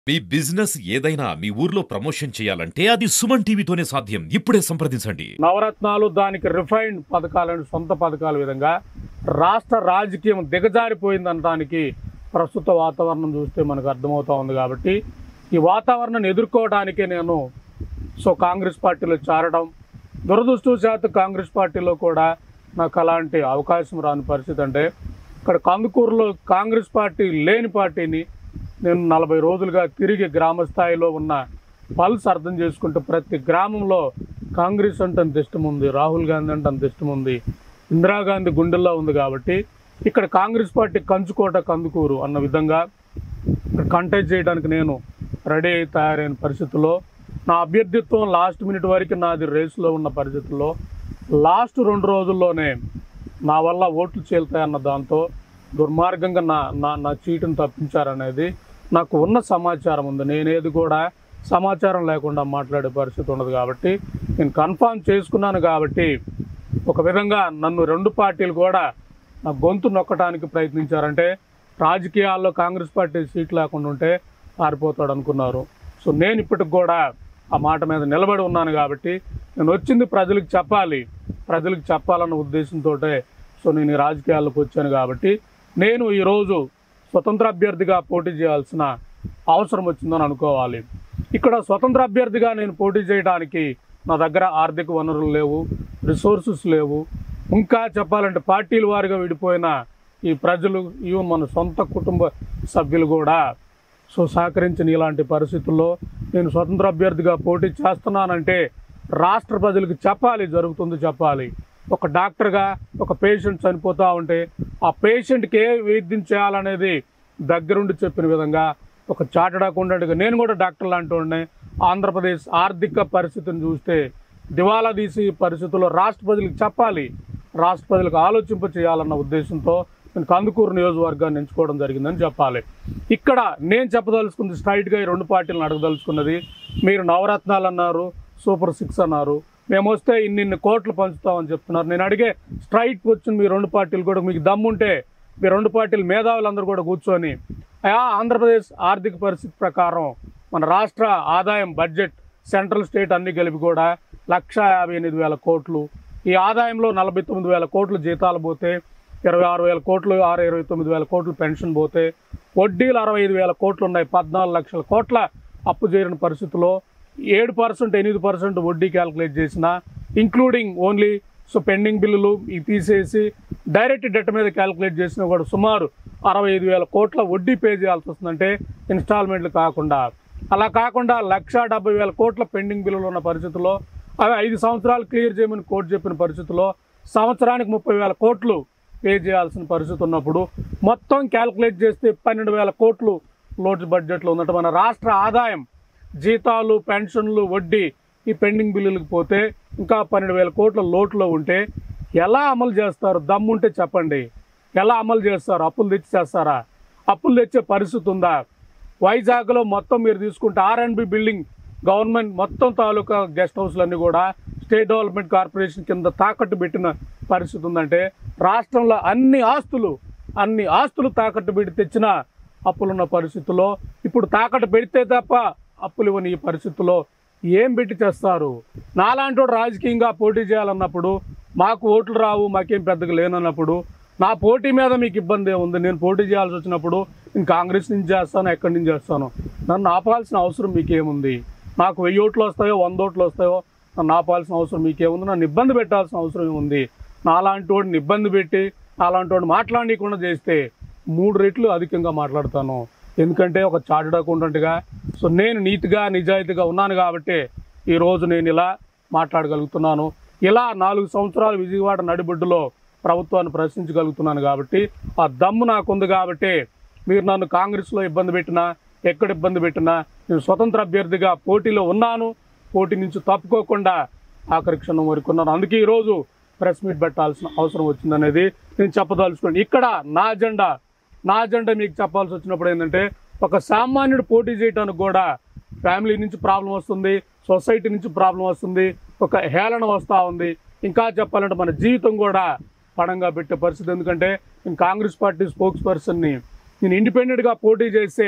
మీ business ఏదైనా మీ ఊర్లో promotion చేయాలంటే అది సుమన్ టీవీతోనే సాధ్యం ఇప్పుడే సంప్రదించండి నవరత్నాలు దానికి రిఫైన్డ్ పథకాలను సొంత పథకాల విధంగా రాష్ట్ర రాజకీయం దిగజారిపోయిందనడానికి ప్రస్తుత వాతావరణం చూస్తే మనకు అర్థమవుతా ఉంది కాబట్టి ఈ వాతావరణాన్ని ఎదుర్కోవడానికే నేను సో కాంగ్రెస్ పార్టీలో చేరడం దురదృష్టవశాత్తు కాంగ్రెస్ పార్టీలో కూడా నాకు అలాంటి అవకాశం రాని పరిస్థితి అంటే ఇక్కడ కందుకూరులో కాంగ్రెస్ పార్టీ లేని పార్టీని నేను నలభై రోజులుగా తిరిగి గ్రామ స్థాయిలో ఉన్న పల్స్ అర్థం చేసుకుంటూ ప్రతి గ్రామంలో కాంగ్రెస్ అంటే అంత ఇష్టం ఉంది రాహుల్ గాంధీ అంటే అంత ఇష్టం ఉంది ఇందిరాగాంధీ గుండెల్లో ఉంది కాబట్టి ఇక్కడ కాంగ్రెస్ పార్టీ కంచుకోట కందుకూరు అన్న విధంగా ఇక్కడ కంటెస్ట్ చేయడానికి నేను రెడీ అయి తయారైన పరిస్థితుల్లో నా అభ్యర్థిత్వం లాస్ట్ మినిట్ వరకు నాది రేసులో ఉన్న పరిస్థితుల్లో లాస్ట్ రెండు రోజుల్లోనే నా వల్ల ఓట్లు చేలుతాయన్న దాంతో దుర్మార్గంగా నా నా నా చీటును తప్పించారనేది నాకు ఉన్న సమాచారం ఉంది నేనేది కూడా సమాచారం లేకుండా మాట్లాడే పరిస్థితి ఉండదు కాబట్టి నేను కన్ఫామ్ చేసుకున్నాను కాబట్టి ఒక విధంగా నన్ను రెండు పార్టీలు కూడా నా గొంతు నొక్కడానికి ప్రయత్నించారంటే రాజకీయాల్లో కాంగ్రెస్ పార్టీ సీట్ లేకుండా ఉంటే పారిపోతాడు అనుకున్నారు సో నేను ఇప్పటికి కూడా ఆ మాట మీద నిలబడి ఉన్నాను కాబట్టి నేను వచ్చింది ప్రజలకు చెప్పాలి ప్రజలకు చెప్పాలన్న ఉద్దేశంతో సో నేను ఈ రాజకీయాల్లోకి వచ్చాను కాబట్టి నేను ఈరోజు స్వతంత్ర అభ్యర్థిగా పోటీ చేయాల్సిన అవసరం వచ్చిందని అనుకోవాలి ఇక్కడ స్వతంత్ర అభ్యర్థిగా నేను పోటీ చేయడానికి నా దగ్గర ఆర్థిక వనరులు లేవు రిసోర్సెస్ లేవు ఇంకా చెప్పాలంటే పార్టీల వారిగా విడిపోయిన ఈ ప్రజలు ఈవెన్ మన సొంత కుటుంబ సభ్యులు కూడా సో సహకరించిన ఇలాంటి పరిస్థితుల్లో నేను స్వతంత్ర అభ్యర్థిగా పోటీ చేస్తున్నానంటే రాష్ట్ర ప్రజలకు చెప్పాలి జరుగుతుంది చెప్పాలి ఒక డాక్టర్గా ఒక పేషెంట్ చనిపోతూ ఉంటే ఆ పేషెంట్కి ఏ వైద్యం చేయాలనేది దగ్గరుండి చెప్పిన విధంగా ఒక చార్టెడ్ అకౌంటెంట్గా నేను కూడా డాక్టర్ లాంటి వాడిని ఆంధ్రప్రదేశ్ ఆర్థిక పరిస్థితిని చూస్తే దివాలా తీసి పరిస్థితుల్లో రాష్ట్ర ప్రజలకు చెప్పాలి రాష్ట్ర ప్రజలకు ఆలోచింప చేయాలన్న ఉద్దేశంతో నేను కందుకూరు నియోజకవర్గాన్ని ఎంచుకోవడం జరిగిందని చెప్పాలి ఇక్కడ నేను చెప్పదలుచుకుంది స్ట్రైట్గా ఈ రెండు పార్టీలను అడగదలుచుకున్నది మీరు నవరత్నాలు అన్నారు సూపర్ సిక్స్ అన్నారు మేము వస్తే ఇన్నిన్ని కోట్లు పంచుతామని చెప్తున్నారు నేను అడిగే స్ట్రైట్ వచ్చిన మీ రెండు పార్టీలు కూడా మీకు దమ్ముంటే మీ రెండు పార్టీలు మేధావులందరూ కూడా కూర్చొని ఆ ఆంధ్రప్రదేశ్ ఆర్థిక పరిస్థితి ప్రకారం మన రాష్ట్ర ఆదాయం బడ్జెట్ సెంట్రల్ స్టేట్ అన్ని కలిపి కూడా లక్ష యాభై ఎనిమిది వేల కోట్లు ఈ ఆదాయంలో నలభై తొమ్మిది వేల కోట్లు జీతాలు పోతే ఇరవై ఆరు వేల కోట్లు ఆరు ఇరవై తొమ్మిది వేల కోట్లు పెన్షన్ పోతే వడ్డీలు అరవై ఐదు వేల కోట్లు ఉన్నాయి పద్నాలుగు లక్షల కోట్ల అప్పు చేరిన పరిస్థితిలో ఏడు పర్సెంట్ ఎనిమిది పర్సెంట్ వడ్డీ క్యాలిక్యులేట్ చేసిన ఇంక్లూడింగ్ ఓన్లీ సో పెండింగ్ బిల్లులు ఇవి తీసేసి డైరెక్ట్ డెట్ మీద క్యాలిక్యులేట్ చేసినా కూడా సుమారు అరవై ఐదు వేల కోట్ల వడ్డీ పే చేయాల్సి వస్తుందంటే ఇన్స్టాల్మెంట్లు కాకుండా అలా కాకుండా లక్ష డెబ్బై వేల కోట్ల పెండింగ్ బిల్లులు ఉన్న పరిస్థితుల్లో అవి ఐదు సంవత్సరాలు క్లియర్ చేయమని కోర్టు చెప్పిన పరిస్థితుల్లో సంవత్సరానికి ముప్పై వేల కోట్లు పే చేయాల్సిన పరిస్థితి ఉన్నప్పుడు మొత్తం క్యాలిక్యులేట్ చేస్తే పన్నెండు వేల కోట్లు లోటు బడ్జెట్లో ఉన్నట్టు మన రాష్ట్ర ఆదాయం జీతాలు పెన్షన్లు వడ్డీ ఈ పెండింగ్ బిల్లులకు పోతే ఇంకా పన్నెండు వేల కోట్ల లోటులో ఉంటే ఎలా అమలు చేస్తారు దమ్ముంటే చెప్పండి ఎలా అమలు చేస్తారు అప్పులు తెచ్చి చేస్తారా అప్పులు తెచ్చే పరిస్థితి ఉందా వైజాగ్లో మొత్తం మీరు తీసుకుంటే R and B building government మొత్తం తాలూకా గెస్ట్ హౌస్లన్నీ కూడా స్టేట్ డెవలప్మెంట్ కార్పొరేషన్ కింద తాకట్టు పెట్టిన పరిస్థితి ఉందంటే రాష్ట్రంలో అన్ని ఆస్తులు అన్ని ఆస్తులు తాకట్టు పెట్టి తెచ్చిన అప్పులున్న పరిస్థితుల్లో ఇప్పుడు తాకట్టు పెడితే తప్ప అప్పులు ఇవ్వని ఈ పరిస్థితుల్లో ఏం పెట్టి చేస్తారు నాలాంటి వాడు రాజకీయంగా పోటీ చేయాలన్నప్పుడు మాకు ఓట్లు రావు మాకేం పెద్దగా లేనన్నప్పుడు నా పోటీ మీద మీకు ఇబ్బంది ఉంది నేను పోటీ చేయాల్సి వచ్చినప్పుడు నేను కాంగ్రెస్ నుంచి చేస్తాను ఎక్కడి నుంచి చేస్తాను నన్ను ఆపాల్సిన అవసరం మీకేముంది నాకు వెయ్యి ఓట్లు వస్తాయో వంద ఓట్లు వస్తాయో నన్ను ఆపాల్సిన అవసరం మీకేముంది నన్ను ఇబ్బంది పెట్టాల్సిన అవసరం ఏముంది నాలాంటి వాడిని ఇబ్బంది పెట్టి నాలాంటి వాడిని మాట్లాడనీయకుండా చేస్తే మూడు రెట్లు అధికంగా మాట్లాడతాను ఎందుకంటే ఒక చార్టెడ్ అకౌంటెంట్గా సో నేను నీతిగా నిజాయితీగా ఉన్నాను కాబట్టి ఈరోజు నేను ఇలా మాట్లాడగలుగుతున్నాను ఇలా నాలుగు సంవత్సరాలు విజయవాడ నడిబొడ్డులో ప్రభుత్వాన్ని ప్రశ్నించగలుగుతున్నాను కాబట్టి ఆ దమ్ము నాకుంది కాబట్టి మీరు నన్ను కాంగ్రెస్లో ఇబ్బంది పెట్టినా ఎక్కడ ఇబ్బంది పెట్టినా నేను స్వతంత్ర అభ్యర్థిగా పోటీలో ఉన్నాను పోటీ నుంచి తప్పుకోకుండా ఆఖరి క్షణం వరకు ఉన్నాను అందుకే ఈరోజు ప్రెస్ మీట్ పెట్టాల్సిన అవసరం వచ్చిందనేది నేను చెప్పదలుచుకోండి ఇక్కడ నా అజెండా నా అజెండా మీకు చెప్పాల్సి వచ్చినప్పుడు ఏంటంటే ఒక సామాన్యుడు పోటీ చేయడానికి కూడా ఫ్యామిలీ నుంచి ప్రాబ్లం వస్తుంది సొసైటీ నుంచి ప్రాబ్లం వస్తుంది ఒక హేళన వస్తూ ఉంది ఇంకా చెప్పాలంటే మన జీవితం కూడా పణంగా పెట్టే పరిస్థితి ఎందుకంటే నేను కాంగ్రెస్ పార్టీ స్పోక్స్ పర్సన్ని నేను ఇండిపెండెంట్గా పోటీ చేస్తే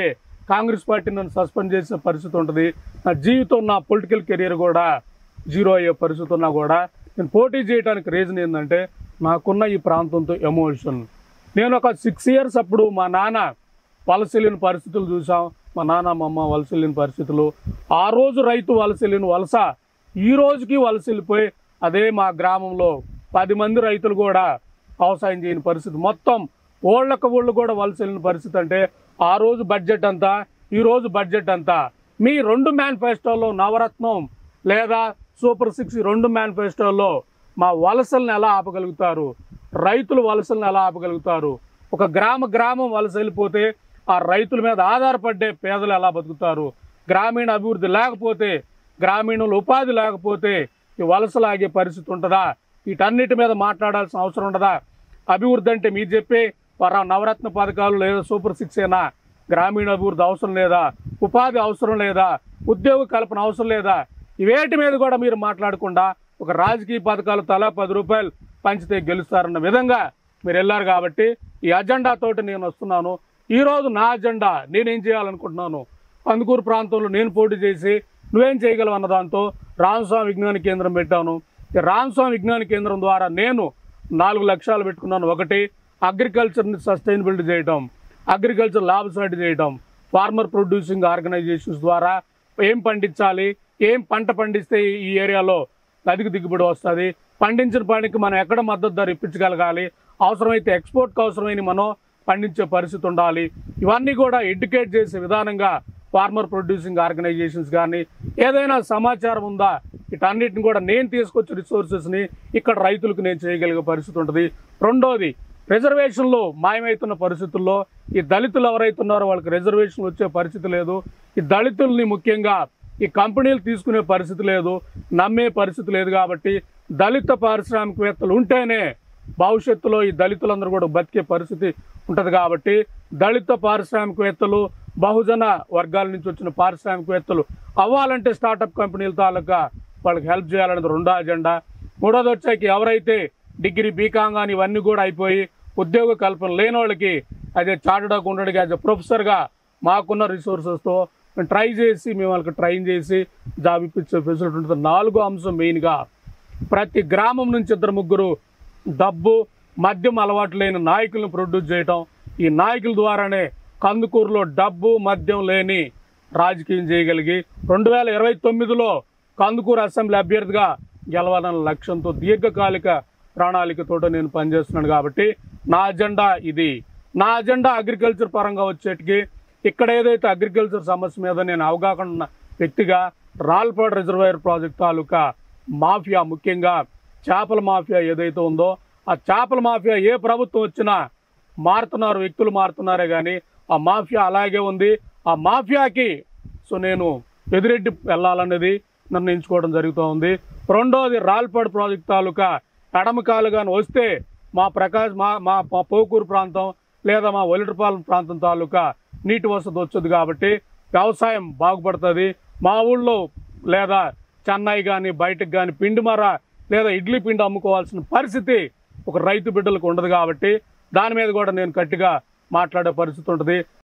కాంగ్రెస్ పార్టీ నన్ను సస్పెండ్ చేసిన పరిస్థితి ఉంటుంది నా జీవితం నా పొలిటికల్ కెరీర్ కూడా జీరో అయ్యే పరిస్థితి ఉన్నా కూడా నేను పోటీ చేయడానికి రీజన్ ఏంటంటే నాకున్న ఈ ప్రాంతంతో ఎమోషన్ నేను ఒక సిక్స్ ఇయర్స్ అప్పుడు మా నాన్న వలస వెళ్ళిన పరిస్థితులు చూసాం మా నాన్న మా అమ్మ వలస వెళ్ళిన పరిస్థితులు ఆ రోజు రైతు వలస వెళ్ళిన వలస ఈ రోజుకి వలస వెళ్ళిపోయి అదే మా గ్రామంలో పది మంది రైతులు కూడా వ్యవసాయం చేయని పరిస్థితి మొత్తం ఓళ్ళక ఊళ్ళు కూడా వలస వెళ్ళిన పరిస్థితి అంటే ఆ రోజు బడ్జెట్ అంతా ఈ రోజు బడ్జెట్ అంతా మీ రెండు మేనిఫెస్టోలో నవరత్నం లేదా సూపర్ సిక్స్ ఈ రెండు మేనిఫెస్టోలో మా వలసలను ఎలా ఆపగలుగుతారు రైతులు వలసలను ఎలా ఆపగలుగుతారు ఒక గ్రామ గ్రామం వలస వెళ్ళిపోతే ఆ రైతుల మీద ఆధారపడ్డే పేదలు ఎలా బతుకుతారు గ్రామీణ అభివృద్ధి లేకపోతే గ్రామీణులు ఉపాధి లేకపోతే ఈ వలసలాగే పరిస్థితి ఉంటుందా వీటన్నిటి మీద మాట్లాడాల్సిన అవసరం ఉండదా అభివృద్ధి అంటే మీరు చెప్పే పర నవరత్న పథకాలు లేదా సూపర్ సిక్స్ ఏనా గ్రామీణ అభివృద్ధి అవసరం లేదా ఉపాధి అవసరం లేదా ఉద్యోగ కల్పన అవసరం లేదా ఇవేటి మీద కూడా మీరు మాట్లాడకుండా ఒక రాజకీయ పథకాలు తలా పది రూపాయలు పంచితే గెలుస్తారన్న విధంగా మీరు వెళ్ళారు కాబట్టి ఈ అజెండా తోటి నేను వస్తున్నాను ఈ రోజు నా అజెండా నేనేం చేయాలనుకుంటున్నాను కందుకూరు ప్రాంతంలో నేను పోటీ చేసి నువ్వేం చేయగలవు అన్న దాంతో రామస్వామి విజ్ఞాన కేంద్రం పెట్టాను ఈ రామస్వామి విజ్ఞాన కేంద్రం ద్వారా నేను నాలుగు లక్ష్యాలు పెట్టుకున్నాను ఒకటి అగ్రికల్చర్ని సస్టైనబిలిటీ చేయటం అగ్రికల్చర్ లాభసాటి చేయటం ఫార్మర్ ప్రొడ్యూసింగ్ ఆర్గనైజేషన్స్ ద్వారా ఏం పండించాలి ఏం పంట పండిస్తే ఈ ఏరియాలో అధిక దిగుబడి వస్తుంది పండించిన పంటకి మనం ఎక్కడ మద్దతు ధర ఇప్పించగలగాలి అవసరమైతే ఎక్స్పోర్ట్కి అవసరమైన మనం పండించే పరిస్థితి ఉండాలి ఇవన్నీ కూడా ఎడ్యుకేట్ చేసే విధానంగా ఫార్మర్ ప్రొడ్యూసింగ్ ఆర్గనైజేషన్స్ కానీ ఏదైనా సమాచారం ఉందా వీటన్నిటిని కూడా నేను తీసుకొచ్చే రిసోర్సెస్ని ఇక్కడ రైతులకు నేను చేయగలిగే పరిస్థితి ఉంటుంది రెండోది రిజర్వేషన్లు మాయమవుతున్న పరిస్థితుల్లో ఈ దళితులు ఎవరైతే ఉన్నారో వాళ్ళకి రిజర్వేషన్లు వచ్చే పరిస్థితి లేదు ఈ దళితుల్ని ముఖ్యంగా ఈ కంపెనీలు తీసుకునే పరిస్థితి లేదు నమ్మే పరిస్థితి లేదు కాబట్టి దళిత పారిశ్రామికవేత్తలు ఉంటేనే భవిష్యత్తులో ఈ దళితులందరూ కూడా బతికే పరిస్థితి ఉంటుంది కాబట్టి దళిత పారిశ్రామికవేత్తలు బహుజన వర్గాల నుంచి వచ్చిన పారిశ్రామికవేత్తలు అవ్వాలంటే స్టార్టప్ కంపెనీల తాలూకా వాళ్ళకి హెల్ప్ చేయాలనేది రెండో అజెండా మూడోది వచ్చాక ఎవరైతే డిగ్రీ బీకాం కానీ ఇవన్నీ కూడా అయిపోయి ఉద్యోగ కల్పన లేని వాళ్ళకి అదే చార్టెడ్ అకౌంటెంట్గా యాజ్ ఎ ప్రొఫెసర్గా మాకున్న రిసోర్సెస్తో మేము ట్రై చేసి మేము వాళ్ళకి ట్రైన్ చేసి జాబ్ ఇప్పించే ఫెసిలిటీ ఉంటుంది నాలుగో అంశం మెయిన్గా ప్రతి గ్రామం నుంచి ఇద్దరు ముగ్గురు డబ్బు మద్యం అలవాటు లేని నాయకులను ప్రొడ్యూస్ చేయటం ఈ నాయకుల ద్వారానే కందుకూరులో డబ్బు మద్యం లేని రాజకీయం చేయగలిగి రెండు వేల ఇరవై తొమ్మిదిలో కందుకూరు అసెంబ్లీ అభ్యర్థిగా గెలవాలన్న లక్ష్యంతో దీర్ఘకాలిక ప్రణాళికతో నేను పనిచేస్తున్నాను కాబట్టి నా అజెండా ఇది నా అజెండా అగ్రికల్చర్ పరంగా వచ్చేటికి ఇక్కడ ఏదైతే అగ్రికల్చర్ సమస్య మీద నేను అవగాహన ఉన్న వ్యక్తిగా రాల్పాడ్ రిజర్వాయర్ ప్రాజెక్ట్ తాలూకా మాఫియా ముఖ్యంగా చేపల మాఫియా ఏదైతే ఉందో ఆ చేపల మాఫియా ఏ ప్రభుత్వం వచ్చినా మారుతున్నారు వ్యక్తులు మారుతున్నారే కానీ ఆ మాఫియా అలాగే ఉంది ఆ మాఫియాకి సో నేను ఎదురెడ్డి వెళ్ళాలనేది నిర్ణయించుకోవడం జరుగుతూ ఉంది రెండోది రాల్పాడ్ ప్రాజెక్ట్ తాలూకా ఎడమకాలుగా వస్తే మా ప్రకాశ్ మా మా మా పోకూరు ప్రాంతం లేదా మా ఒలిటపాలెం ప్రాంతం తాలూకా నీటి వసతి వచ్చుద్ది కాబట్టి వ్యవసాయం బాగుపడుతుంది మా ఊళ్ళో లేదా చెన్నై కానీ బయటకు కానీ పిండి మర లేదా ఇడ్లీ పిండి అమ్ముకోవాల్సిన పరిస్థితి ఒక రైతు బిడ్డలకు ఉండదు కాబట్టి దాని మీద కూడా నేను గట్టిగా మాట్లాడే పరిస్థితి ఉంటుంది